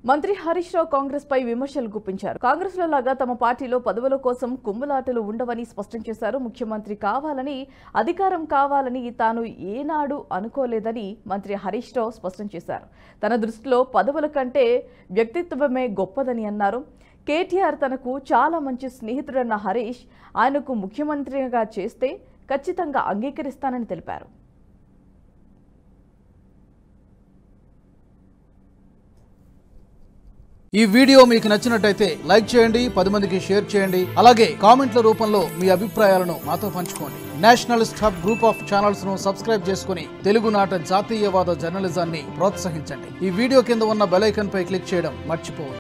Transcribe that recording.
మంత్రి హరీష్ రావు కాంగ్రెస్ పై విమర్శలు గుప్పించారు కాంగ్రెస్ లో లాగా తమ పార్టీలో పదవుల కోసం కుమ్ములాటలు ఉండవని స్పష్టం చేశారు ముఖ్యమంత్రి కావాలని అధికారం కావాలని తాను ఏనాడు అనుకోలేదని మంత్రి హరీష్ రావు స్పష్టం చేశారు తన దృష్టిలో పదవుల కంటే వ్యక్తిత్వమే గొప్పదని అన్నారు కేటీఆర్ తనకు చాలా మంచి స్నేహితుడన్న హరీష్ ఆయనకు ముఖ్యమంత్రిగా చేస్తే ఖచ్చితంగా అంగీకరిస్తానని తెలిపారు ఈ వీడియో మీకు నచ్చినట్టయితే లైక్ చేయండి పది మందికి షేర్ చేయండి అలాగే కామెంట్ల రూపంలో మీ అభిప్రాయాలను మాతో పంచుకోండి nationalist hub group of channels ను సబ్స్క్రైబ్ చేసుకుని తెలుగునాట జాతీయవాద జర్నలిజాన్ని ప్రోత్సహించండి ఈ వీడియో కింద ఉన్న బెల్ ఐకాన్ పై క్లిక్ చేయడం మర్చిపోవద్దు